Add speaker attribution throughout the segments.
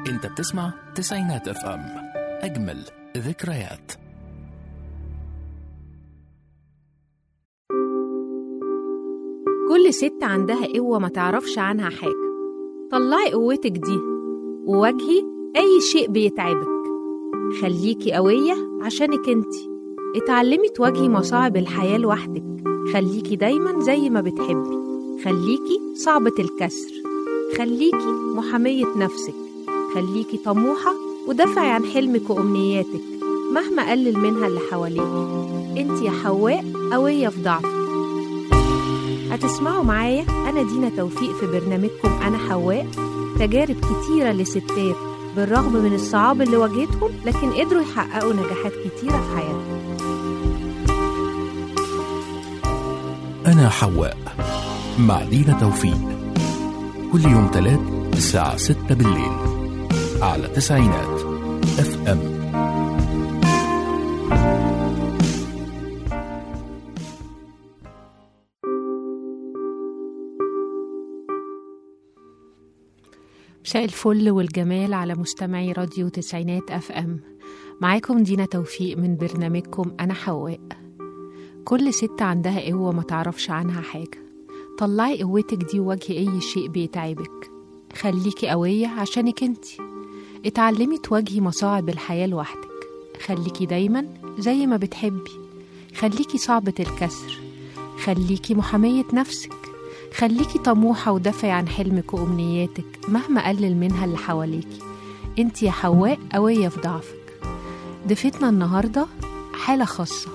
Speaker 1: انت بتسمع تسعينات اف ام اجمل ذكريات
Speaker 2: كل ست عندها قوة ما تعرفش عنها حاجة طلعي قوتك دي وواجهي أي شيء بيتعبك خليكي قوية عشانك انتي اتعلمي تواجهي مصاعب الحياة لوحدك خليكي دايما زي ما بتحبي خليكي صعبة الكسر خليكي محامية نفسك خليكي طموحة ودافعي عن حلمك وأمنياتك مهما قلل منها اللي حواليك انت يا حواء قوية في ضعفك هتسمعوا معايا أنا دينا توفيق في برنامجكم أنا حواء تجارب كتيرة لستات بالرغم من الصعاب اللي واجهتهم لكن قدروا يحققوا نجاحات كتيرة في حياتهم
Speaker 1: أنا حواء مع دينا توفيق كل يوم تلات الساعة ستة بالليل على تسعينات اف ام
Speaker 2: مساء الفل والجمال على مستمعي راديو تسعينات اف ام معاكم دينا توفيق من برنامجكم انا حواء كل ست عندها قوة ما تعرفش عنها حاجة طلعي قوتك دي وواجهي اي شيء بيتعبك خليكي قوية عشانك انتي اتعلمي تواجهي مصاعب الحياة لوحدك خليكي دايما زي ما بتحبي خليكي صعبة الكسر خليكي محامية نفسك خليكي طموحة ودافعي عن حلمك وأمنياتك مهما قلل منها اللي حواليكي انت يا حواء قوية في ضعفك ضيفتنا النهاردة حالة خاصة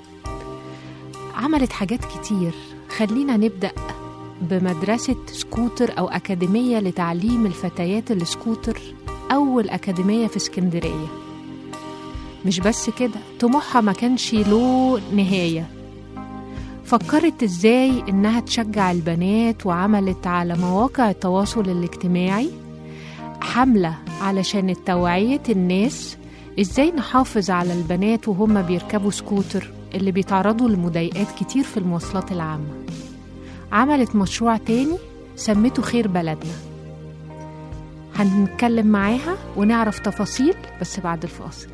Speaker 2: عملت حاجات كتير خلينا نبدأ بمدرسة سكوتر أو أكاديمية لتعليم الفتيات السكوتر أول أكاديمية في اسكندرية مش بس كده طموحها ما كانش له نهايه فكرت ازاي انها تشجع البنات وعملت على مواقع التواصل الاجتماعي حملة علشان توعية الناس ازاي نحافظ على البنات وهم بيركبوا سكوتر اللي بيتعرضوا لمضايقات كتير في المواصلات العامة عملت مشروع تاني سمته خير بلدنا هنتكلم معاها ونعرف تفاصيل بس بعد الفاصل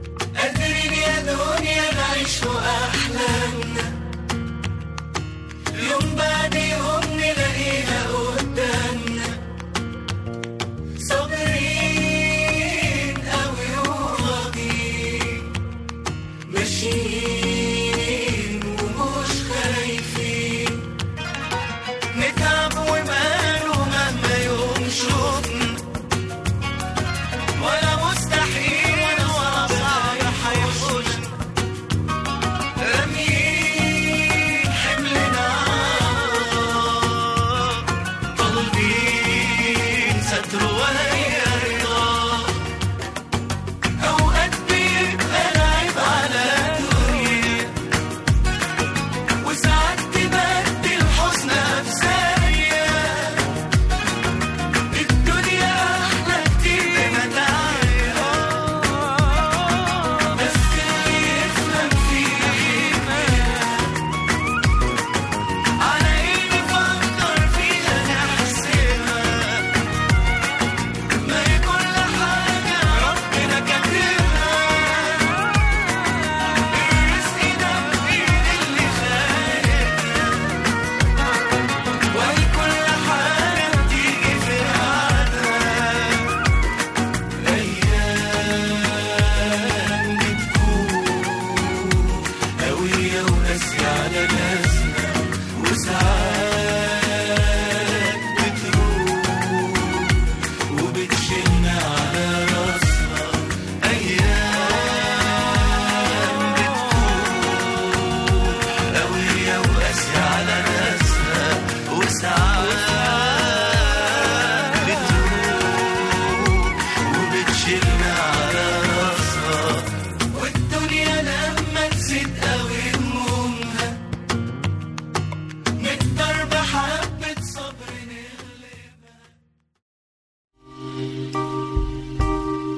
Speaker 3: قادرين يا دنيا نعيش أحلامنا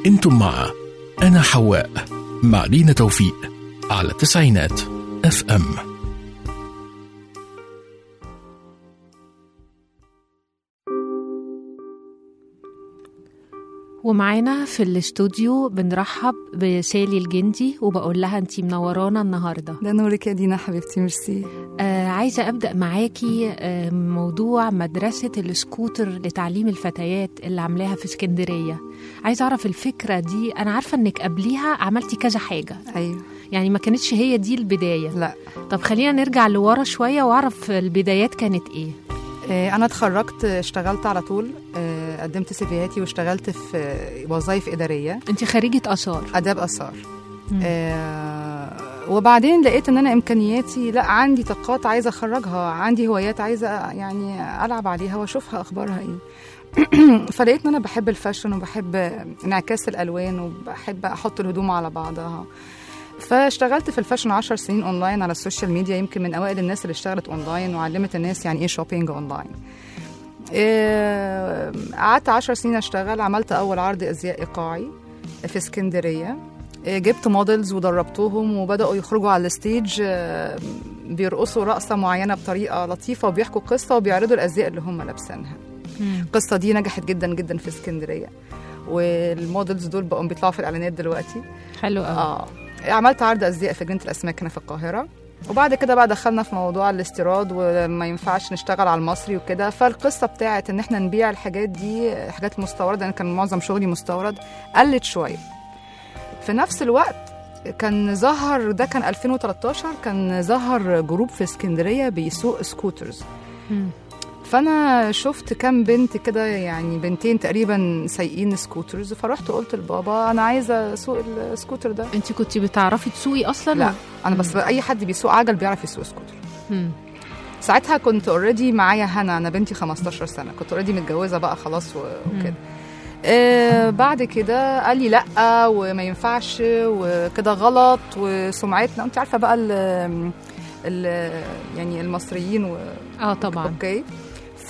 Speaker 1: انتم مع أنا حواء مع لينا توفيق على تسعينات اف ام
Speaker 2: ومعانا في الاستوديو بنرحب بسالي الجندي وبقول لها انتي منورانا النهارده
Speaker 3: ده نورك يا دينا حبيبتي ميرسي
Speaker 2: آه عايزه ابدا معاكي آه موضوع مدرسه السكوتر لتعليم الفتيات اللي عاملاها في اسكندريه عايزه اعرف الفكره دي انا عارفه انك قبليها عملتي كذا حاجه
Speaker 3: ايوه
Speaker 2: يعني ما كانتش هي دي البدايه
Speaker 3: لا
Speaker 2: طب خلينا نرجع لورا شويه واعرف البدايات كانت ايه
Speaker 3: آه، انا اتخرجت اشتغلت على طول آه، قدمت سيفيهاتي واشتغلت في آه، وظائف اداريه
Speaker 2: انت خريجه اثار
Speaker 3: اداب اثار
Speaker 2: مم.
Speaker 3: آه، وبعدين لقيت ان انا امكانياتي لا عندي طاقات عايزه اخرجها عندي هوايات عايزه يعني العب عليها واشوفها اخبارها ايه فلقيت ان انا بحب الفاشن وبحب انعكاس الالوان وبحب احط الهدوم على بعضها فاشتغلت في الفاشن 10 سنين اونلاين على السوشيال ميديا يمكن من اوائل الناس اللي اشتغلت اونلاين وعلمت الناس يعني ايه شوبينج اونلاين إيه، قعدت 10 سنين اشتغل عملت اول عرض ازياء ايقاعي في اسكندريه إيه، جبت موديلز ودربتهم وبداوا يخرجوا على الستيج آه، بيرقصوا رقصه معينه بطريقه لطيفه وبيحكوا قصه وبيعرضوا الازياء اللي هم لابسينها
Speaker 2: مم.
Speaker 3: القصه دي نجحت جدا جدا في اسكندريه والموديلز دول بقوا بيطلعوا في الاعلانات دلوقتي
Speaker 2: حلو قوي
Speaker 3: اه عملت عرض ازياء في جنينه الاسماك هنا في القاهره وبعد كده بقى دخلنا في موضوع الاستيراد وما ينفعش نشتغل على المصري وكده فالقصه بتاعت ان احنا نبيع الحاجات دي حاجات مستورده انا كان معظم شغلي مستورد قلت شويه في نفس الوقت كان ظهر ده كان 2013 كان ظهر جروب في اسكندريه بيسوق سكوترز
Speaker 2: مم.
Speaker 3: فانا شفت كام بنت كده يعني بنتين تقريبا سايقين سكوترز فرحت قلت لبابا انا عايزه اسوق السكوتر ده
Speaker 2: انت كنت بتعرفي تسوقي اصلا
Speaker 3: لا انا بس اي حد بيسوق عجل بيعرف يسوق سكوتر
Speaker 2: مم.
Speaker 3: ساعتها كنت اوريدي معايا هنا انا بنتي 15 سنه كنت اوريدي متجوزه بقى خلاص و- وكده آه بعد كده قال لي لا وما ينفعش وكده غلط وسمعتنا انت عارفه بقى ال ال يعني المصريين و...
Speaker 2: اه طبعا
Speaker 3: اوكي ف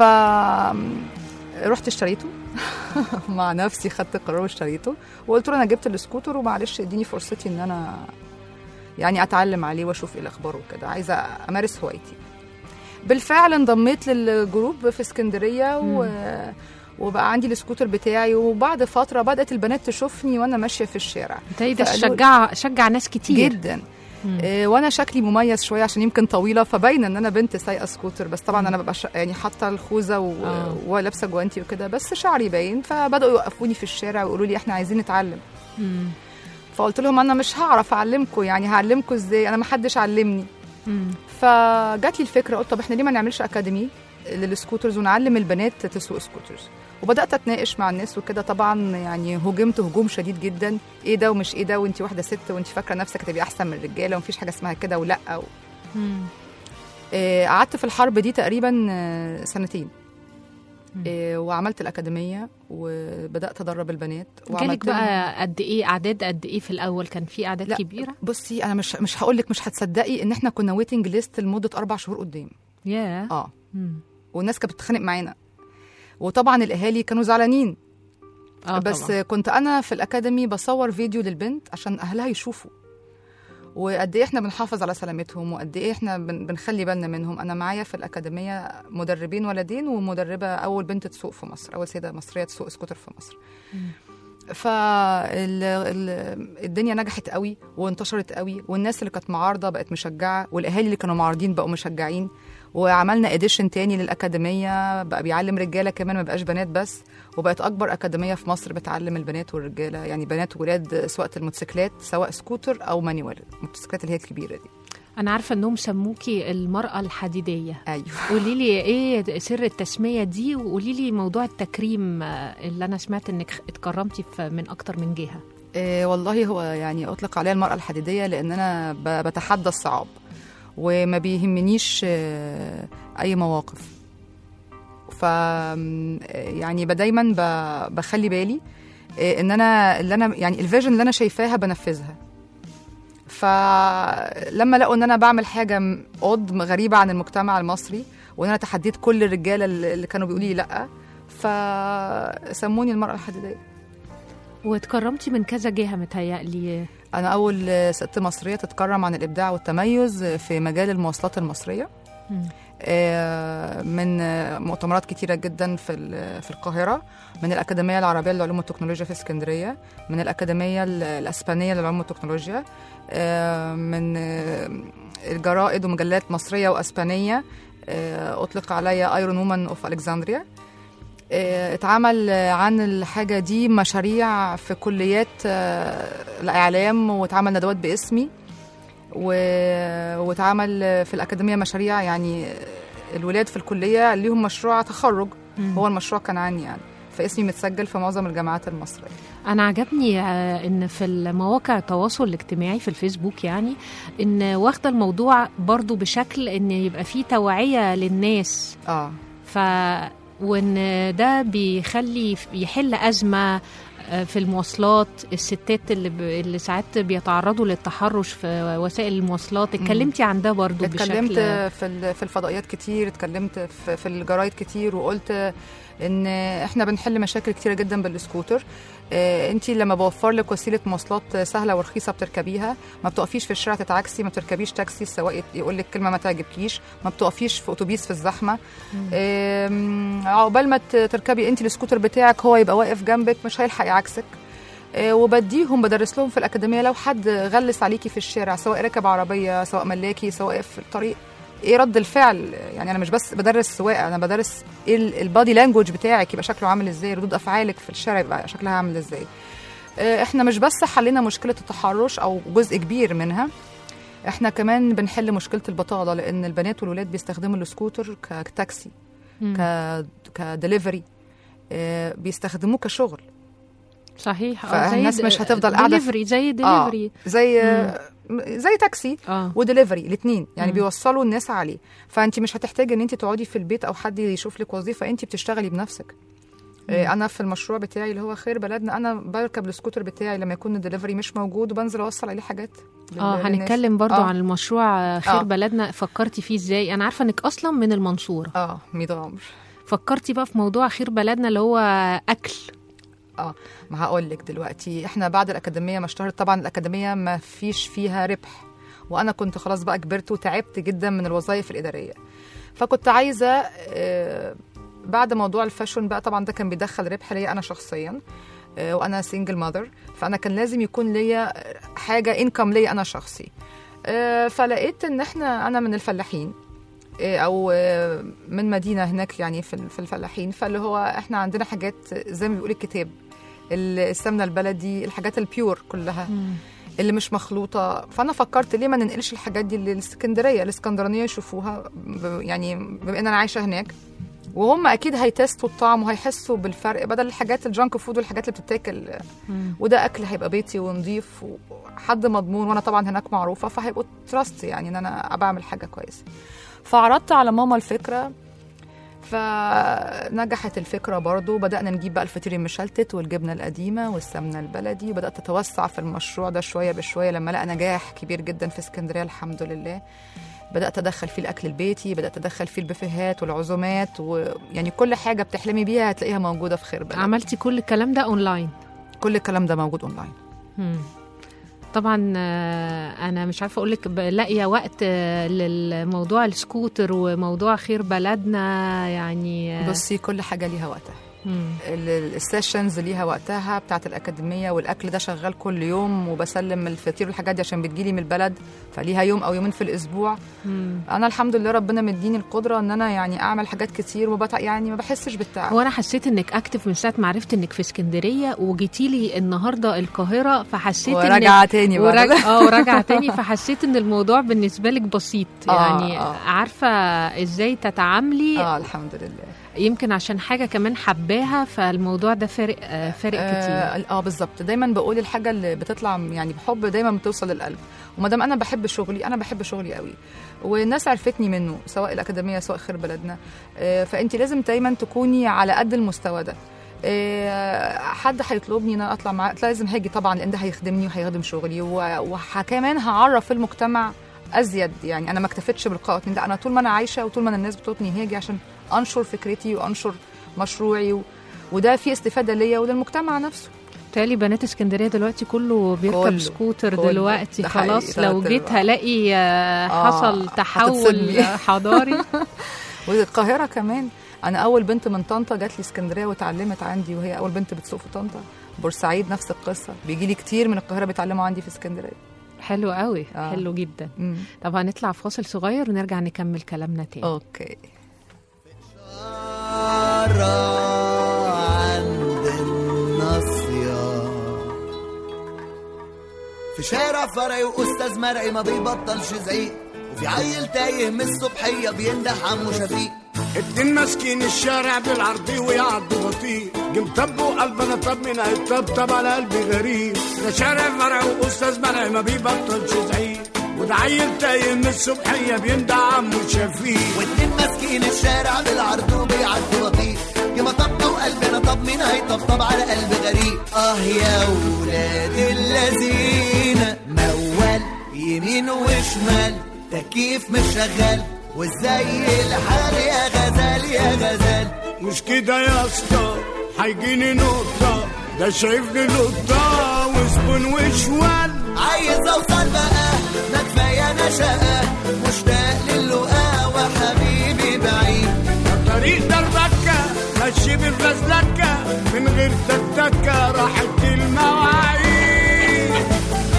Speaker 3: رحت اشتريته مع نفسي خدت قرار واشتريته وقلت له انا جبت السكوتر ومعلش اديني فرصتي ان انا يعني اتعلم عليه واشوف ايه الاخبار وكده عايزه امارس هوايتي بالفعل انضميت للجروب في اسكندريه و... وبقى عندي السكوتر بتاعي وبعد فتره بدات البنات تشوفني وانا ماشيه في الشارع
Speaker 2: ده ده
Speaker 3: فقالوا-
Speaker 2: شجع شجع ناس كتير
Speaker 3: جدا
Speaker 2: مم.
Speaker 3: إيه، وانا شكلي مميز شويه عشان يمكن طويله فباينه ان انا بنت سايقه سكوتر بس طبعا انا ببقى ش... يعني حاطه الخوذه و...
Speaker 2: آه.
Speaker 3: ولابسه جوانتي وكده بس شعري باين فبداوا يوقفوني في الشارع ويقولوا لي احنا عايزين نتعلم
Speaker 2: مم.
Speaker 3: فقلت لهم انا مش هعرف اعلمكم يعني هعلمكم ازاي انا ما حدش علمني
Speaker 2: مم.
Speaker 3: فجات لي الفكره قلت طب احنا ليه ما نعملش اكاديمي للسكوترز ونعلم البنات تسوق سكوترز وبدات اتناقش مع الناس وكده طبعا يعني هجمت هجوم شديد جدا ايه ده ومش ايه ده وانت واحده ست وانت فاكره نفسك هتبقي احسن من الرجاله ومفيش حاجه اسمها كده ولا و...
Speaker 2: مم.
Speaker 3: آه، قعدت في الحرب دي تقريبا آه، سنتين
Speaker 2: مم.
Speaker 3: آه، وعملت الأكاديمية وبدأت أدرب البنات
Speaker 2: جالك
Speaker 3: وعملت لهم-
Speaker 2: بقى قد ايه اعداد قد ايه في الاول كان في اعداد
Speaker 3: لا.
Speaker 2: كبيره
Speaker 3: بصي أنا مش مش هقول لك مش هتصدقي إن إحنا كنا ويتنج ليست لمدة أربع شهور قدام
Speaker 2: ياه
Speaker 3: آه
Speaker 2: مم.
Speaker 3: والناس كانت بتتخانق معانا وطبعا الأهالي كانوا زعلانين
Speaker 2: اه
Speaker 3: بس
Speaker 2: طبعا.
Speaker 3: كنت أنا في الأكاديمي بصور فيديو للبنت عشان أهلها يشوفوا وقد ايه احنا بنحافظ على سلامتهم وقد ايه احنا بن- بنخلي بالنا منهم انا معايا في الاكاديميه مدربين ولدين ومدربه اول بنت تسوق في مصر اول سيده مصريه تسوق سكوتر في مصر فالدنيا نجحت قوي وانتشرت قوي والناس اللي كانت معارضه بقت مشجعه والاهالي اللي كانوا معارضين بقوا مشجعين وعملنا اديشن تاني للاكاديميه بقى بيعلم رجاله كمان ما بقاش بنات بس وبقت اكبر اكاديميه في مصر بتعلم البنات والرجاله يعني بنات وولاد سواقه الموتوسيكلات سواء سكوتر او مانيوال الموتوسيكلات اللي هي الكبيره دي
Speaker 2: انا عارفه انهم سموكي المراه الحديديه
Speaker 3: ايوه
Speaker 2: قولي لي ايه سر التسميه دي وقولي لي موضوع التكريم آه، اللي انا سمعت انك اتكرمتي في من اكتر من جهه
Speaker 3: إيه والله هو يعني اطلق عليها المراه الحديديه لان انا ب- بتحدى الصعاب وما بيهمنيش آه، اي مواقف ف يعني ب- دايما ب- بخلي بالي آه، ان انا اللي انا يعني الفيجن اللي انا شايفاها بنفذها فلما لقوا ان انا بعمل حاجه م- odd غريبه عن المجتمع المصري وان انا تحديت كل الرجاله اللي اللي كانوا بيقولوا لي لا فسموني المراه الحديديه
Speaker 2: واتكرمتي من كذا جهه متهيألي
Speaker 3: انا اول ست مصريه تتكرم عن الابداع والتميز في مجال المواصلات المصريه
Speaker 2: مم.
Speaker 3: آه، من آه، مؤتمرات كتيرة جدا في ال- في القاهرة من الأكاديمية العربية للعلوم والتكنولوجيا في اسكندرية من الأكاديمية ال- الأسبانية للعلوم والتكنولوجيا آه، من آه، الجرائد ومجلات مصرية وأسبانية آه، أطلق عليا ايرون وومن اوف الكسندريا آه، اتعمل آه، عن الحاجة دي مشاريع في كليات آه، الإعلام واتعمل ندوات باسمي و- واتعمل في الأكاديمية مشاريع يعني الولاد في الكلية ليهم مشروع تخرج
Speaker 2: مم.
Speaker 3: هو المشروع كان عني يعني فاسمي متسجل في معظم الجامعات المصرية
Speaker 2: انا عجبني آه، ان في المواقع التواصل الاجتماعي في الفيسبوك يعني ان واخده الموضوع برضو بشكل ان يبقى فيه توعيه للناس
Speaker 3: اه
Speaker 2: ف وان ده بيخلي يحل ازمه آه، في المواصلات الستات اللي ب... اللي ساعات بيتعرضوا للتحرش في وسائل المواصلات اتكلمتي عن ده برضو
Speaker 3: اتكلمت
Speaker 2: بشكل
Speaker 3: في ال- في الفضائيات كتير اتكلمت في, في الجرايد كتير وقلت ان احنا بنحل مشاكل كتيره جدا بالسكوتر انت لما بوفر لك وسيله مواصلات سهله ورخيصه بتركبيها ما بتقفيش في الشارع تتعكسي ما بتركبيش تاكسي السواق يقول لك كلمه ما تعجبكيش ما بتقفيش في اتوبيس في الزحمه آم، عقبال ما ت- تركبي انت السكوتر بتاعك هو يبقى واقف جنبك مش هيلحق يعكسك آه، وبديهم بدرس لهم في الأكاديمية لو حد غلس عليكي في الشارع سواء راكب عربية سواء ملاكي سواء في الطريق ايه رد الفعل يعني انا مش بس بدرس سواقه انا بدرس ايه ال- البادي لانجوج بتاعك يبقى شكله عامل ازاي ردود افعالك في الشارع يبقى شكلها عامل ازاي آه، احنا مش بس حلينا مشكله التحرش او جزء كبير منها احنا كمان بنحل مشكله البطاله لان البنات والولاد بيستخدموا السكوتر كتاكسي
Speaker 2: مم.
Speaker 3: ك كدليفري آه، بيستخدموه كشغل
Speaker 2: صحيح
Speaker 3: فالناس مش هتفضل قاعدة في-
Speaker 2: دليفري زي دليفري
Speaker 3: زي زي تاكسي
Speaker 2: اه
Speaker 3: ودليفري الاثنين يعني
Speaker 2: مم.
Speaker 3: بيوصلوا الناس عليه فانت مش هتحتاجي ان انت تقعدي في البيت او حد يشوف لك وظيفه انت بتشتغلي بنفسك إيه، انا في المشروع بتاعي اللي هو خير بلدنا انا بركب السكوتر بتاعي لما يكون الدليفري مش موجود وبنزل اوصل عليه حاجات لل-
Speaker 2: اه
Speaker 3: للناس.
Speaker 2: هنتكلم برضو
Speaker 3: آه.
Speaker 2: عن المشروع خير
Speaker 3: آه.
Speaker 2: بلدنا فكرتي فيه ازاي انا عارفه انك اصلا من المنصوره
Speaker 3: اه ميت عمر
Speaker 2: فكرتي بقى في موضوع خير بلدنا اللي هو اكل
Speaker 3: اه ما هقول لك دلوقتي احنا بعد الاكاديميه ما اشتهرت طبعا الاكاديميه ما فيش فيها ربح وانا كنت خلاص بقى كبرت وتعبت جدا من الوظائف الاداريه فكنت عايزه آه، بعد موضوع الفاشون بقى طبعا ده كان بيدخل ربح ليا انا شخصيا آه، وانا سنجل ماذر فانا كان لازم يكون ليا حاجه انكم ليا انا شخصي آه، فلقيت ان احنا انا من الفلاحين آه، او آه، من مدينه هناك يعني في في الفلاحين فاللي هو احنا عندنا حاجات زي ما بيقول الكتاب السمنه البلدي الحاجات البيور كلها اللي مش مخلوطه فانا فكرت ليه ما ننقلش الحاجات دي للاسكندريه الاسكندرانيه يشوفوها ب- يعني بما ان انا عايشه هناك وهم اكيد هيتستوا الطعم وهيحسوا بالفرق بدل الحاجات الجانك فود والحاجات اللي بتتاكل وده اكل هيبقى بيتي ونضيف وحد مضمون وانا طبعا هناك معروفه فهيبقوا تراست يعني ان انا بعمل حاجه كويسه فعرضت على ماما الفكره فنجحت الفكرة برضو بدأنا نجيب بقى الفطير المشلتت والجبنة القديمة والسمنة البلدي وبدأت أتوسع في المشروع ده شوية بشوية لما لقى نجاح كبير جدا في اسكندرية الحمد لله بدأت أدخل فيه الأكل البيتي بدأت أدخل فيه البوفيهات والعزومات ويعني كل حاجة بتحلمي بيها هتلاقيها موجودة في خير بلد
Speaker 2: عملتي كل الكلام ده اونلاين
Speaker 3: كل الكلام ده موجود أونلاين
Speaker 2: مم. طبعا آه، انا مش عارفه اقول لك لاقيه وقت آه، للموضوع السكوتر وموضوع خير بلدنا يعني آه،
Speaker 3: بصي كل حاجة ليها وقتها
Speaker 2: مم.
Speaker 3: ال- السيشنز ليها وقتها بتاعت الأكاديمية والأكل ده شغال كل يوم وبسلم الفطير والحاجات دي عشان بتجيلي من البلد فليها يوم أو يومين في الأسبوع
Speaker 2: مم.
Speaker 3: أنا الحمد لله ربنا مديني القدرة إن أنا يعني أعمل حاجات كتير وبتع يعني ما بحسش بالتعب
Speaker 2: هو انا حسيت انك اكتف من ساعه ما عرفت انك في اسكندريه وجيتي لي النهارده القاهره فحسيت انك
Speaker 3: وراجعة تاني بقى
Speaker 2: ورج... اه وراجعه تاني فحسيت ان الموضوع بالنسبه لك بسيط
Speaker 3: آه،
Speaker 2: يعني
Speaker 3: آه.
Speaker 2: عارفه ازاي تتعاملي
Speaker 3: اه الحمد لله
Speaker 2: يمكن عشان حاجه كمان حباها فالموضوع ده فارق آه، فارق كتير
Speaker 3: اه, آه بالظبط دايما بقول الحاجه اللي بتطلع يعني بحب دايما بتوصل للقلب وما دام انا بحب شغلي انا بحب شغلي قوي والناس عرفتني منه سواء الاكاديميه سواء خير بلدنا آه فانت لازم دايما تكوني على قد المستوى ده آه، حد هيطلبني ان انا اطلع معاه لازم هاجي طبعا لان ده هيخدمني وهيخدم شغلي و- وكمان هعرف المجتمع ازيد يعني انا ما اكتفيتش بالقاء اتنين، لا انا طول ما انا عايشه وطول ما أنا الناس بتطلبني هاجي عشان انشر فكرتي وانشر مشروعي و... وده فيه استفاده ليا وللمجتمع نفسه
Speaker 2: تالي بنات اسكندريه دلوقتي كله بيركب
Speaker 3: كله،
Speaker 2: سكوتر
Speaker 3: كله.
Speaker 2: دلوقتي
Speaker 3: ده حقيقي،
Speaker 2: خلاص لو
Speaker 3: تلات
Speaker 2: جيت
Speaker 3: أرباع.
Speaker 2: هلاقي آه،
Speaker 3: آه،
Speaker 2: حصل تحول
Speaker 3: هتتصدمي.
Speaker 2: حضاري
Speaker 3: والقاهره كمان انا اول بنت من طنطا جات لي اسكندريه واتعلمت عندي وهي اول بنت بتسوق في طنطا بورسعيد نفس القصه بيجي لي كتير من القاهره بيتعلموا عندي في اسكندريه
Speaker 2: حلو قوي
Speaker 3: آه.
Speaker 2: حلو جدا
Speaker 3: مم.
Speaker 2: طب هنطلع فاصل صغير ونرجع نكمل كلامنا تاني
Speaker 3: اوكي
Speaker 4: مرة عند الناصية في شارع فرعي وأستاذ مرعي ما بيبطلش زعيق وفي عيل تايه من الصبحية بينده عمو شفيق
Speaker 5: اتنين ماسكين الشارع بالعرضي ويعدوا بطيء جم طبوا قلبنا طب من هيطبطب على قلبي غريب ده شارع فرع واستاذ مرعي ما بيبطلش زعيق وده عيل تايه من الصبحيه بيندع عمو شفيق
Speaker 4: واتنين ماسكين الشارع بالعرض وبيعدوا بطيء يا ما طبطوا قلبنا طب مين هيطبطب على قلب غريب اه يا ولاد اللذين موال يمين وشمال تكييف مش شغال وازاي الحال يا غزال يا غزال
Speaker 5: مش كده يا اسطى هيجيني نقطه ده شايفني نقطه وزبون وشوال
Speaker 4: عايز اوصل بقى ما كفايه انا شقه مشتاق للقاء وحبيبي بعيد
Speaker 5: طريق دربكة ماشي بالفزلكة من غير تكتكة راحت المواعيد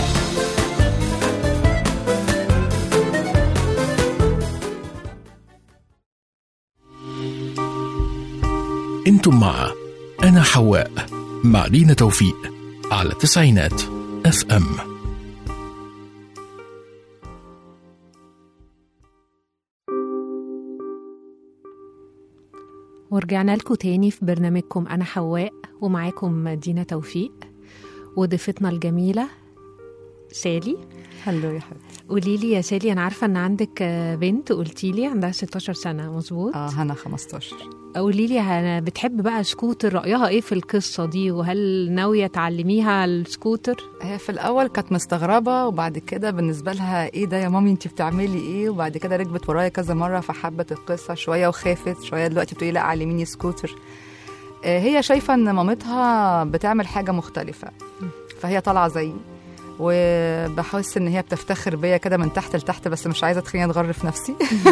Speaker 1: انتم مع انا حواء مع لينا توفيق على تسعينات اف ام
Speaker 2: ورجعنا لكم تاني في برنامجكم أنا حواء ومعاكم دينا توفيق وضيفتنا الجميلة سالي
Speaker 3: هلو يا حبيبتي
Speaker 2: قولي لي يا سالي أنا عارفة إن عندك آه، بنت قلتي لي عندها 16 سنة مظبوط
Speaker 3: اه هنا 15
Speaker 2: قولي لي أنا بتحب بقى سكوتر رأيها إيه في القصة دي وهل ناوية تعلميها السكوتر
Speaker 3: هي في الاول كانت مستغربه وبعد كده بالنسبه لها ايه ده يا مامي انت بتعملي ايه وبعد كده ركبت ورايا كذا مره فحبت القصه شويه وخافت شويه دلوقتي بتقولي لا علميني سكوتر آه، هي شايفه ان مامتها بتعمل حاجه مختلفه فهي طالعه زيي وبحس ان هي بتفتخر بيا كده من تحت لتحت بس مش عايزه تخليني اتغرف نفسي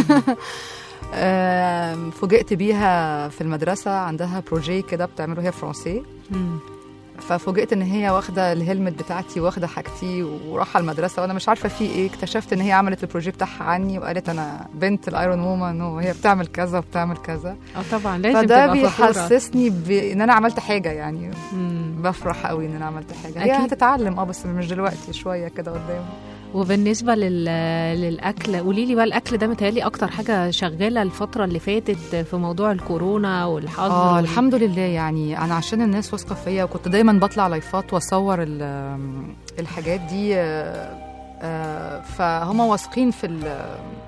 Speaker 3: آم، فوجئت بيها في المدرسه عندها بروجي كده بتعمله هي فرنسي ففوجئت ان هي واخده الهلمت بتاعتي واخده حاجتي ورايحه المدرسه وانا مش عارفه في ايه اكتشفت ان هي عملت البروجي بتاعها عني وقالت انا بنت الايرون وومن وهي بتعمل كذا وبتعمل كذا
Speaker 2: اه طبعا لازم
Speaker 3: فده
Speaker 2: تبقى فخورة
Speaker 3: بيحسسني بان انا عملت حاجه يعني
Speaker 2: مم.
Speaker 3: بفرح قوي ان انا عملت حاجه
Speaker 2: أكيد.
Speaker 3: هي هتتعلم اه بس مش دلوقتي شويه كده قدام
Speaker 2: وبالنسبة لل... للأكل قولي لي بقى الأكل ده متهيألي أكتر حاجة شغالة الفترة اللي فاتت في موضوع الكورونا والحظر
Speaker 3: اه
Speaker 2: وال- الحمد
Speaker 3: الحمد لله يعني انا عشان الناس واثقه فيا وكنت دايما بطلع لايفات واصور ال- الحاجات دي آه، آه، فهم واثقين في ال-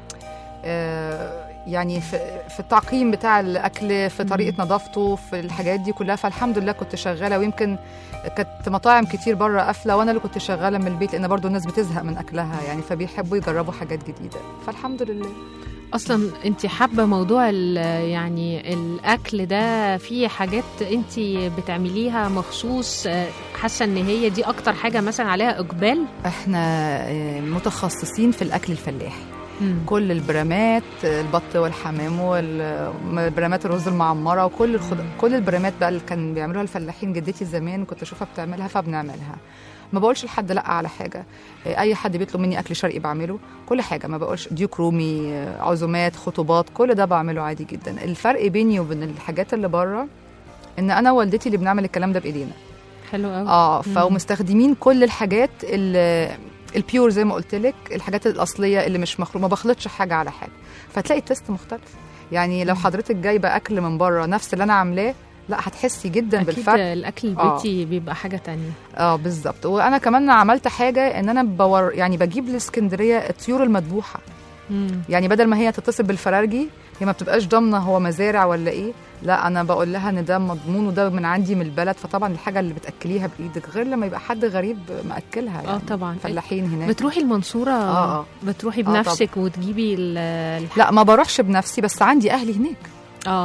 Speaker 3: آه، يعني في في التعقيم بتاع الاكل في طريقه نظافته في الحاجات دي كلها فالحمد لله كنت شغاله ويمكن كانت مطاعم كتير بره قافله وانا اللي كنت شغاله من البيت لان برضو الناس بتزهق من اكلها يعني فبيحبوا يجربوا حاجات جديده فالحمد لله
Speaker 2: أصلا أنت حابة موضوع ال... يعني الأكل ده في حاجات أنت بتعمليها مخصوص آه، حاسة إن هي دي أكتر حاجة مثلا عليها إقبال
Speaker 3: احنا آه، متخصصين في الاكل الفلاحي
Speaker 2: مم.
Speaker 3: كل البرامات البط والحمام والبرامات الرز المعمره وكل الخض... كل البرامات بقى اللي كان بيعملوها الفلاحين جدتي زمان كنت اشوفها بتعملها فبنعملها ما بقولش لحد لا على حاجه اي حد بيطلب مني اكل شرقي بعمله كل حاجه ما بقولش ديوك رومي عزومات خطوبات كل ده بعمله عادي جدا الفرق بيني وبين الحاجات اللي بره ان انا ووالدتي اللي بنعمل الكلام ده بايدينا
Speaker 2: حلو قوي
Speaker 3: اه فمستخدمين كل الحاجات ال- البيور زي ما قلت لك الحاجات الاصليه اللي مش مخلوط ما بخلطش حاجه على حاجه فتلاقي التست مختلف يعني لو حضرتك جايبه اكل من بره نفس اللي انا عاملاه لا هتحسي جدا
Speaker 2: أكيد
Speaker 3: بالفرق
Speaker 2: الأكل
Speaker 3: آه.
Speaker 2: البيتي بيبقى حاجة تانية
Speaker 3: اه بالظبط وانا كمان عملت حاجه ان انا بور يعني بجيب لاسكندريه الطيور المذبوحه
Speaker 2: مم.
Speaker 3: يعني بدل ما هي تتصل بالفرارجي هي ما بتبقاش ضامنه هو مزارع ولا ايه لا انا بقول لها ان ده مضمون وده من عندي من البلد فطبعا الحاجه اللي بتاكليها بايدك غير لما يبقى حد غريب ماكلها يعني
Speaker 2: اه طبعا
Speaker 3: فلاحين هناك
Speaker 2: بتروحي المنصورة
Speaker 3: آه، آه.
Speaker 2: بتروحي
Speaker 3: طبعا.
Speaker 2: بنفسك وتجيبي ال الح-
Speaker 3: لا ما بروحش بنفسي بس عندي اهلي هناك
Speaker 2: اه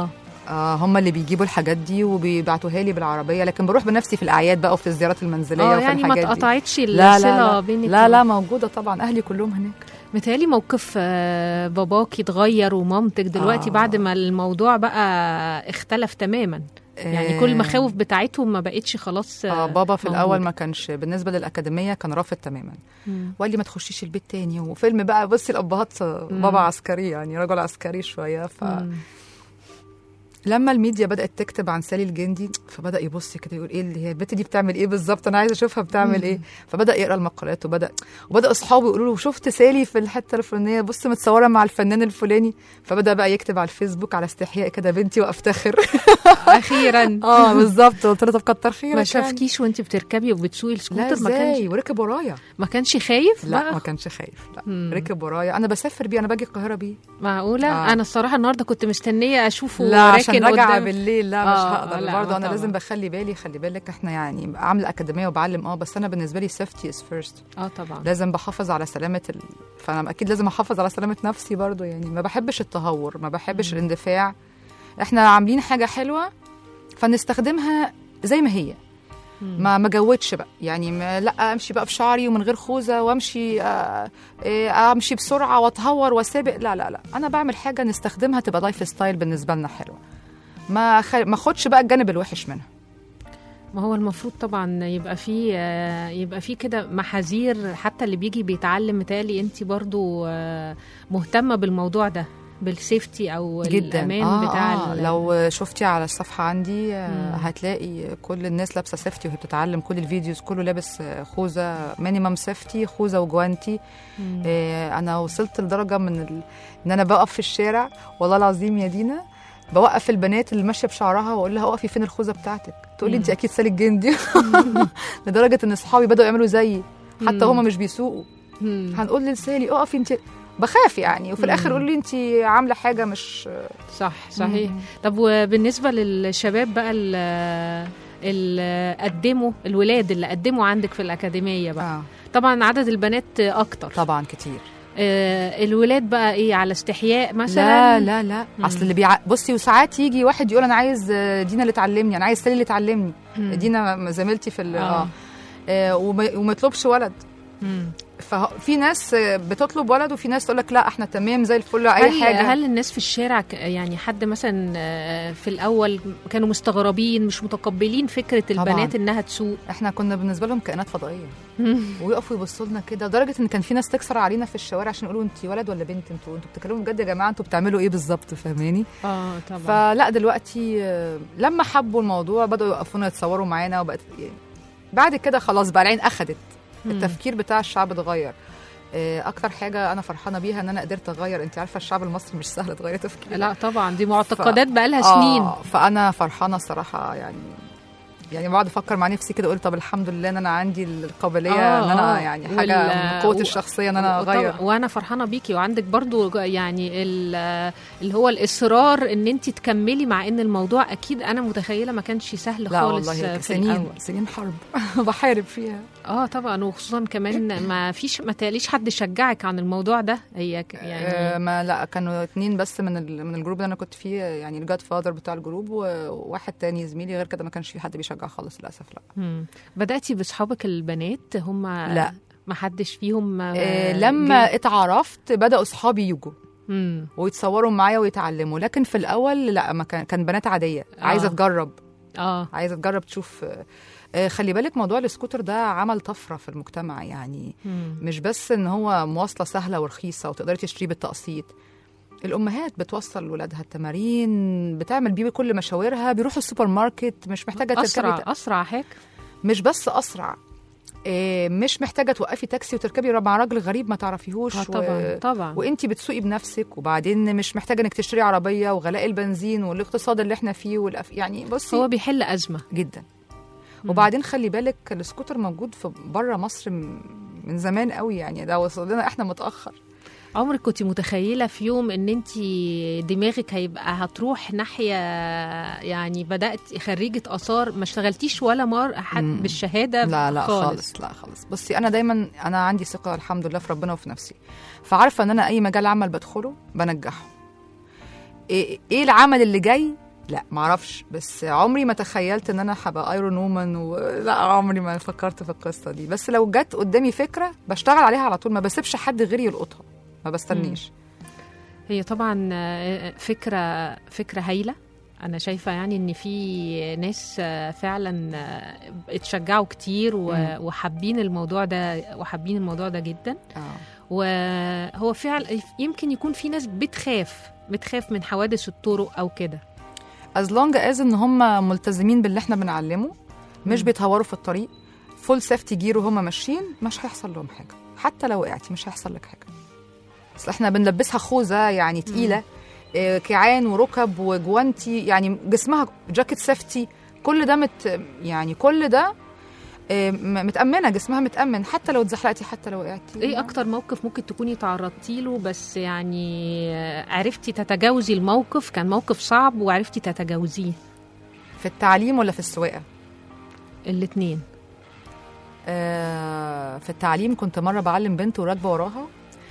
Speaker 3: آه هم اللي بيجيبوا الحاجات دي وبيبعتوها لي بالعربيه لكن بروح بنفسي في الاعياد بقى وفي الزيارات المنزليه
Speaker 2: اه
Speaker 3: وفي
Speaker 2: يعني ما
Speaker 3: الحاجات دي
Speaker 2: اتقطعتش
Speaker 3: لا لا
Speaker 2: الصله
Speaker 3: لا
Speaker 2: بينك
Speaker 3: لا
Speaker 2: وبين-
Speaker 3: لا موجوده طبعا اهلي كلهم هناك
Speaker 2: متهيألي موقف آه، باباكي اتغير ومامتك دلوقتي
Speaker 3: آه.
Speaker 2: بعد ما الموضوع بقى اختلف تماما يعني كل المخاوف بتاعتهم ما بقتش خلاص
Speaker 3: آه بابا في
Speaker 2: موجودة.
Speaker 3: الاول ما كانش بالنسبه للاكاديميه كان رافض تماما
Speaker 2: مم.
Speaker 3: وقال لي ما تخشيش البيت تاني وفيلم بقى بصي الابهات بابا عسكري يعني رجل عسكري شويه ف
Speaker 2: مم.
Speaker 3: لما الميديا بدات تكتب عن سالي الجندي فبدا يبص كده يقول ايه اللي هي البت دي بتعمل ايه بالظبط انا عايزه اشوفها بتعمل ايه فبدا يقرا المقالات وبدا وبدا اصحابه يقولوا له شفت سالي في الحته الفلانيه بص متصوره مع الفنان الفلاني فبدا بقى يكتب على الفيسبوك على استحياء كده بنتي وافتخر
Speaker 2: اخيرا
Speaker 3: اه بالظبط قلت له طب كتر خيرك
Speaker 2: ما
Speaker 3: يعني.
Speaker 2: شافكيش وانت بتركبي وبتسوقي
Speaker 3: لا
Speaker 2: السكوتر ما
Speaker 3: ازاي
Speaker 2: كانش
Speaker 3: وركب ورايا
Speaker 2: ما كانش خايف
Speaker 3: لا
Speaker 2: بقى
Speaker 3: ما كانش خايف لا
Speaker 2: مم.
Speaker 3: ركب ورايا انا بسافر بيه انا باجي القاهره بيه
Speaker 2: معقوله
Speaker 3: آه.
Speaker 2: انا الصراحه النهارده كنت مستنيه اشوفه
Speaker 3: لا عشان
Speaker 2: راكن
Speaker 3: راجعه
Speaker 2: قدام
Speaker 3: بالليل لا مش
Speaker 2: آه،
Speaker 3: هقدر
Speaker 2: لا،
Speaker 3: برضه
Speaker 2: ما
Speaker 3: انا
Speaker 2: طبعا.
Speaker 3: لازم بخلي بالي خلي بالك احنا يعني عامله اكاديميه وبعلم اه بس انا بالنسبه لي سيفتي از فيرست
Speaker 2: اه طبعا
Speaker 3: لازم بحافظ على سلامه ال... فانا اكيد لازم احافظ على سلامه نفسي برضه يعني ما بحبش التهور ما بحبش الاندفاع احنا عاملين حاجه حلوه فنستخدمها زي ما هي ما ما جودش بقى يعني ما لا امشي بقى بشعري ومن غير خوذه وامشي آه، آه، امشي بسرعه واتهور واسابق لا لا لا انا بعمل حاجه نستخدمها تبقى لايف ستايل بالنسبه لنا حلوه ما خ... ما اخدش بقى الجانب الوحش منها
Speaker 2: ما هو المفروض طبعا يبقى فيه آه، يبقى فيه كده محاذير حتى اللي بيجي بيتعلم متهيألي انت برضو آه، مهتمه بالموضوع ده بالسيفتي او الامان
Speaker 3: آه
Speaker 2: بتاع
Speaker 3: آه
Speaker 2: ال-
Speaker 3: لو شفتي على الصفحه عندي آه
Speaker 2: مم.
Speaker 3: هتلاقي كل الناس لابسه سيفتي وهي بتتعلم كل الفيديوز كله لابس آه، خوذه مينيمم سيفتي خوذه وجوانتي
Speaker 2: مم.
Speaker 3: آه انا وصلت لدرجه من ال... ان انا بقف في الشارع والله العظيم يا دينا بوقف البنات اللي ماشيه بشعرها واقول لها اقفي فين الخوذه بتاعتك تقول لي انت اكيد سالي الجندي لدرجه ان اصحابي بداوا يعملوا زيي حتى
Speaker 2: مم.
Speaker 3: هما مش بيسوقوا
Speaker 2: مم.
Speaker 3: هنقول لسالي اقفي انت بخاف يعني وفي الاخر
Speaker 2: مم.
Speaker 3: يقول لي انت عامله حاجه مش
Speaker 2: صح صحيح
Speaker 3: مم.
Speaker 2: طب وبالنسبه للشباب بقى ال- اللي قدموا الولاد اللي قدموا عندك في الاكاديميه بقى
Speaker 3: آه.
Speaker 2: طبعا عدد البنات اكتر
Speaker 3: طبعا كتير
Speaker 2: آه الولاد بقى ايه على استحياء مثلا
Speaker 3: لا لا لا
Speaker 2: مم.
Speaker 3: اصل اللي بيع... بصي وساعات يجي واحد يقول انا عايز آه، دينا اللي تعلمني انا عايز سالي اللي تعلمني
Speaker 2: مم.
Speaker 3: دينا زميلتي في ال...
Speaker 2: آه.
Speaker 3: اه, آه وما وما يطلبش ولد
Speaker 2: مم.
Speaker 3: ففي ناس آه، بتطلب ولد وفي ناس تقول لك لا احنا تمام زي الفل اي
Speaker 2: هل
Speaker 3: حاجه
Speaker 2: هل الناس في الشارع ك- يعني حد مثلا آه، في الاول كانوا مستغربين مش متقبلين فكره
Speaker 3: طبعاً.
Speaker 2: البنات انها تسوق
Speaker 3: احنا كنا بالنسبه لهم كائنات فضائيه ويقفوا يبصوا لنا كده لدرجه ان كان في ناس تكسر علينا في الشوارع عشان يقولوا انت ولد ولا بنت انتوا انتوا بتتكلموا بجد يا جماعه انتوا بتعملوا ايه بالظبط فاهماني
Speaker 2: اه طبعا
Speaker 3: فلا دلوقتي آه، لما حبوا الموضوع بدأوا يوقفونا يتصوروا معانا وبقت يعني بعد كده خلاص بقى العين أخدت التفكير بتاع الشعب اتغير آه، اكتر حاجه انا فرحانه بيها ان انا قدرت اغير انت عارفه الشعب المصري مش سهل تغير تفكيره
Speaker 2: لا طبعا دي معتقدات بقى لها سنين
Speaker 3: آه فانا فرحانه الصراحه يعني يعني بقعد افكر مع نفسي كده اقول طب الحمد لله ان انا عندي القابليه
Speaker 2: آه،
Speaker 3: ان انا
Speaker 2: آه.
Speaker 3: يعني
Speaker 2: وال-
Speaker 3: حاجه من قوه
Speaker 2: و-
Speaker 3: الشخصيه ان انا
Speaker 2: وطبعا-
Speaker 3: اغير
Speaker 2: وانا فرحانه بيكي وعندك برضو ج- يعني ال- اللي هو الاصرار ان انت تكملي مع ان الموضوع اكيد انا متخيله ما كانش سهل
Speaker 3: لا
Speaker 2: خالص
Speaker 3: والله
Speaker 2: في
Speaker 3: سنين
Speaker 2: الأول.
Speaker 3: سنين حرب بحارب فيها
Speaker 2: اه طبعا وخصوصا كمان ما فيش ما تقاليش حد شجعك عن الموضوع ده هي ك-
Speaker 3: آه
Speaker 2: يعني
Speaker 3: ما لا كانوا اتنين بس من ال- من الجروب اللي انا كنت فيه يعني الجاد فاذر بتاع الجروب وواحد تاني زميلي غير كده ما كانش في حد بيشجع خالص للاسف لا
Speaker 2: مم. بداتي باصحابك البنات هم
Speaker 3: لا.
Speaker 2: ما حدش فيهم
Speaker 3: آه لما اتعرفت بداوا اصحابي يجوا
Speaker 2: امم
Speaker 3: ويتصوروا معايا ويتعلموا لكن في الاول لا ما كان كان بنات عاديه
Speaker 2: آه.
Speaker 3: عايزه تجرب
Speaker 2: اه
Speaker 3: عايزه تجرب تشوف آه، خلي بالك موضوع السكوتر ده عمل طفره في المجتمع يعني
Speaker 2: مم.
Speaker 3: مش بس ان هو مواصله سهله ورخيصه وتقدري تشتريه بالتقسيط الامهات بتوصل ولادها التمارين بتعمل بيه كل مشاويرها بيروحوا السوبر ماركت مش محتاجه تركبي
Speaker 2: اسرع
Speaker 3: ت-
Speaker 2: اسرع هيك
Speaker 3: مش بس اسرع آه، مش محتاجه توقفي تاكسي وتركبي مع راجل غريب ما تعرفيهوش
Speaker 2: آه طبعا طبعا
Speaker 3: وانتي بتسوقي بنفسك وبعدين مش محتاجه انك تشتري عربيه وغلاء البنزين والاقتصاد اللي احنا فيه والأف... يعني بصي
Speaker 2: هو بيحل ازمه
Speaker 3: جدا وبعدين خلي بالك السكوتر موجود في بره مصر م- من زمان قوي يعني ده وصل لنا احنا متاخر
Speaker 2: عمرك كنت متخيله في يوم ان انت دماغك هيبقى هتروح ناحيه يعني بدات خريجه اثار ما اشتغلتيش ولا مره حد
Speaker 3: مم.
Speaker 2: بالشهاده
Speaker 3: لا لا خالص. خالص لا خالص بصي انا دايما انا عندي ثقه الحمد لله في ربنا وفي نفسي فعارفه ان انا اي مجال عمل بدخله بنجحه ايه إيه العمل اللي جاي لا معرفش بس عمري ما تخيلت ان انا هبقى ايرون وومن و... لا عمري ما فكرت في القصه دي بس لو جت قدامي فكره بشتغل عليها على طول ما بسيبش حد غيري يلقطها ما بستنيش
Speaker 2: هي طبعا آه، فكرة فكرة هايلة أنا شايفة يعني إن في ناس آه، فعلا آه، اتشجعوا كتير و-
Speaker 3: مم.
Speaker 2: وحابين الموضوع ده وحابين الموضوع ده جدا
Speaker 3: اه
Speaker 2: وهو فعلا يمكن يكون في ناس بتخاف بتخاف من حوادث الطرق أو كده
Speaker 3: از لونج از ان هم ملتزمين باللي احنا بنعلمه مش
Speaker 2: مم.
Speaker 3: بيتهوروا في الطريق فول سيفتي جير وهم ماشيين مش هيحصل لهم حاجه حتى لو وقعتي مش هيحصل لك حاجه اصل احنا بنلبسها خوذه يعني تقيله آه، كيعان وركب وجوانتي يعني جسمها جاكيت سيفتي كل ده مت يعني كل ده آه، م- متأمنة جسمها متأمن حتى لو اتزحلقتي حتى لو وقعتي
Speaker 2: ايه اكتر موقف ممكن تكوني تعرضتي له بس يعني عرفتي تتجاوزي الموقف كان موقف صعب وعرفتي تتجاوزيه
Speaker 3: في التعليم ولا في السواقة
Speaker 2: الاتنين
Speaker 3: آه، في التعليم كنت مره بعلم بنت وراكبه وراها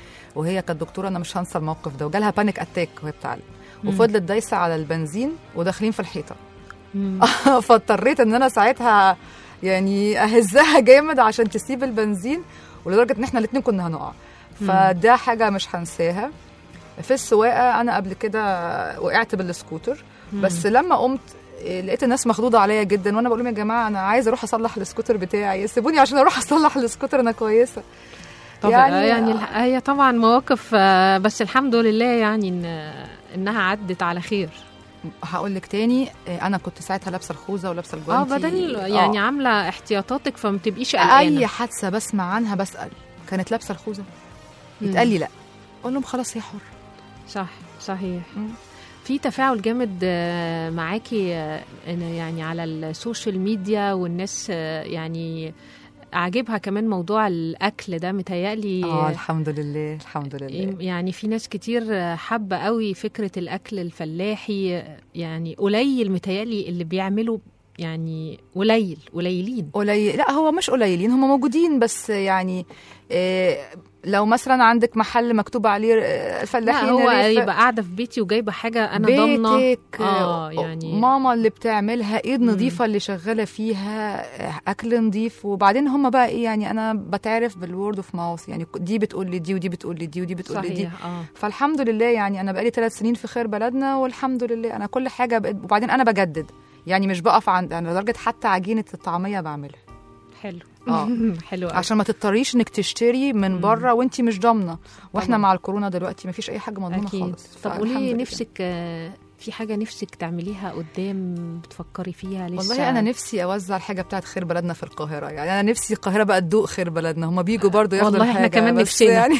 Speaker 3: وهي كانت دكتوره انا مش هنسى الموقف ده وجالها بانيك اتاك وهي بتعلم
Speaker 2: مم.
Speaker 3: وفضلت دايسه على البنزين وداخلين في الحيطه
Speaker 2: مم.
Speaker 3: فاضطريت ان انا ساعتها يعني اهزها جامد عشان تسيب البنزين ولدرجه ان احنا الاثنين كنا هنقع فده حاجه مش هنساها في السواقه انا قبل كده وقعت بالسكوتر بس لما قمت إيه، لقيت الناس مخضوضه عليا جدا وانا بقول لهم يا جماعه انا عايزه اروح اصلح السكوتر بتاعي سيبوني عشان اروح اصلح السكوتر انا كويسه
Speaker 2: طبعا
Speaker 3: يعني-
Speaker 2: يعني, يعني الح- هي طبعا مواقف آه، بس الحمد لله يعني ان انها عدت على خير
Speaker 3: هقول لك تاني إيه، انا كنت ساعتها لابسه الخوذه ولابسه
Speaker 2: اه
Speaker 3: الجوانتي
Speaker 2: بدل
Speaker 3: آه.
Speaker 2: يعني عامله احتياطاتك فما تبقيش
Speaker 3: اي
Speaker 2: قلقانه
Speaker 3: حادثه بسمع عنها بسال كانت لابسه الخوذه
Speaker 2: مم.
Speaker 3: يتقال لي لا اقول لهم خلاص هي حر
Speaker 2: صح صحيح
Speaker 3: مم.
Speaker 2: في تفاعل جامد آه، معاكي آه، إن يعني على السوشيال ميديا والناس آه، يعني عاجبها كمان موضوع الاكل ده متهيألي
Speaker 3: اه الحمد لله الحمد لله
Speaker 2: يعني في ناس كتير حابة قوي فكرة الأكل الفلاحي يعني قليل متهيألي اللي بيعملوا يعني قليل قليلين
Speaker 3: قليل لا هو مش قليلين هم موجودين بس يعني إيه لو مثلا عندك محل مكتوب عليه آه،
Speaker 2: لا
Speaker 3: الفلاحين
Speaker 2: هو
Speaker 3: ريف-
Speaker 2: يبقى قاعدة في بيتي وجايبة حاجة أنا ضامنة
Speaker 3: بيتك
Speaker 2: اه يعني
Speaker 3: ماما اللي بتعملها ايه النظيفه اللي شغاله فيها اكل نظيف وبعدين هم بقى ايه يعني انا بتعرف بالورد اوف ماوث يعني دي بتقول لي دي ودي بتقول لي دي ودي بتقول لي دي
Speaker 2: صحيح اه
Speaker 3: فالحمد لله يعني انا بقالي ثلاث سنين في خير بلدنا والحمد لله انا كل حاجه بقيت وبعدين انا بجدد يعني مش بقف عند انا لدرجه حتى عجينه الطعميه بعملها
Speaker 2: حلو
Speaker 3: اه
Speaker 2: حلو قوي.
Speaker 3: عشان ما تضطريش انك تشتري من بره وانت مش ضامنه واحنا
Speaker 2: طبعاً.
Speaker 3: مع الكورونا دلوقتي ما فيش اي حاجه مضمونه
Speaker 2: أكيد
Speaker 3: خالص
Speaker 2: طب
Speaker 3: فالحمد
Speaker 2: قولي
Speaker 3: لله.
Speaker 2: نفسك آه، في حاجة نفسك تعمليها قدام بتفكري فيها لسه
Speaker 3: والله انا نفسي اوزع الحاجه بتاعت خير بلدنا في القاهره يعني انا نفسي القاهره بقى تدوق خير بلدنا هم بيجوا برضو ياخدوا
Speaker 2: والله إحنا
Speaker 3: الحاجة،
Speaker 2: كمان
Speaker 3: بس
Speaker 2: نفسنا.
Speaker 3: يعني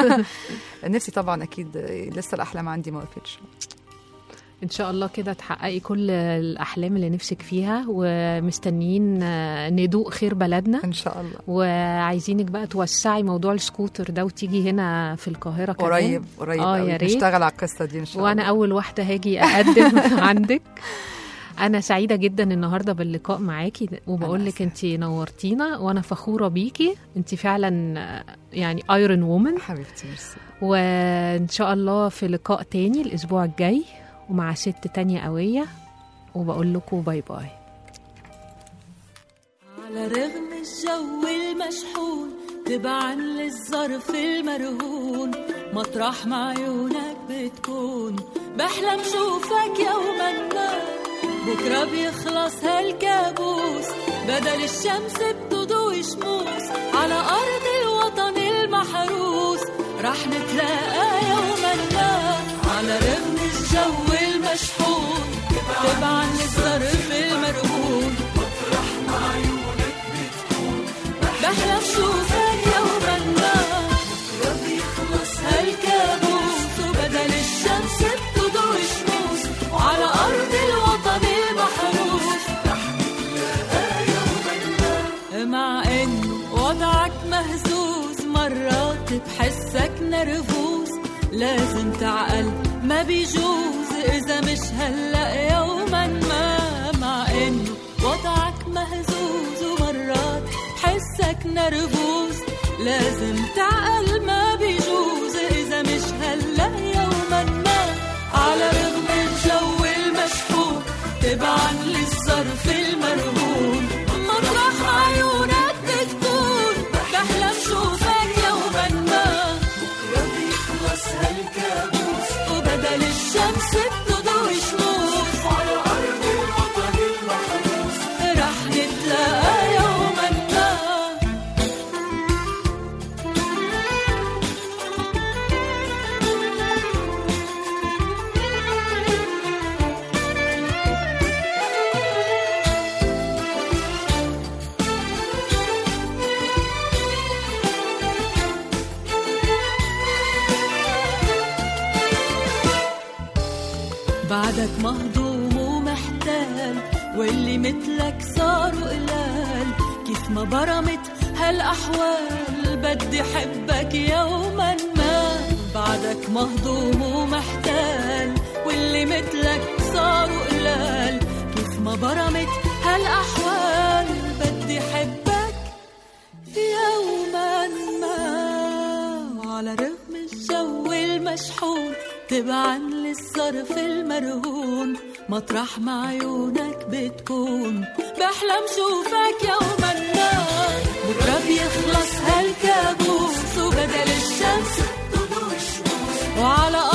Speaker 3: نفسي طبعا اكيد لسه الاحلام عندي ما وقفتش
Speaker 2: ان شاء الله كده تحققي كل الاحلام اللي نفسك فيها ومستنيين آه، ندوق خير بلدنا
Speaker 3: ان شاء الله
Speaker 2: وعايزينك بقى توسعي موضوع السكوتر ده وتيجي هنا في القاهره كمان
Speaker 3: قريب قريب
Speaker 2: آه،
Speaker 3: قوي
Speaker 2: يا ريت.
Speaker 3: نشتغل على القصه دي ان شاء
Speaker 2: وانا
Speaker 3: الله
Speaker 2: اول واحده هاجي اقدم عندك انا سعيده جدا النهارده باللقاء معاكي وبقول لك انت نورتينا وانا فخوره بيكي انت فعلا آه، يعني ايرون وومن
Speaker 3: حبيبتي ميرسي
Speaker 2: وان شاء الله في لقاء تاني الاسبوع الجاي ومع ست تانية قوية وبقول لكم باي باي
Speaker 6: على رغم الجو المشحون تبعا للظرف المرهون مطرح ما عيونك بتكون بحلم شوفك يوما ما بكرة بيخلص هالكابوس بدل الشمس بتضوي شموس على أرض الوطن المحروس رح نتلاقى يوما ما على رغم الجو المشحون تبعا للظرف المرهون بحلم شوفك يوما ما يخلص هالكابوس وبدل الشمس بتضوي شموس وعلى أرض الوطن المحروس مع إنه وضعك مهزوز مرات بحسك نرفوز لازم تعقل ما بيجوز إذا مش هلأ يوما ما مع إنه وضعك مهزوز ومرات حسك نرفوز لازم تعقل ما بيجوز إذا مش هلأ يوما ما على رغم الجو المشحون تبعا للصرف المرهون مطرح عيونك بتكون بحلم شوفك يوما ما بكرة بيخلص هالكابوس وبدل الشمس بتضوي شموس على أرض الوطن المحروس رح نتلاقى يوما ما بعدك مهضوم ومحتال واللي مثلك صاروا قلال كيف ما برمت هالأحوال بدي حبك يوما ما بعدك مهضوم ومحتال واللي مثلك صاروا قلال كيف ما برمت هالأحوال بدي حبك يوما ما وعلى رغم الجو المشحون تبعا للصرف المرهون مطرح ما عيونك بتكون بحلم شوفك يوما ما بكرة بيخلص هالكابوس وبدل الشمس تضوي الشموس وعلى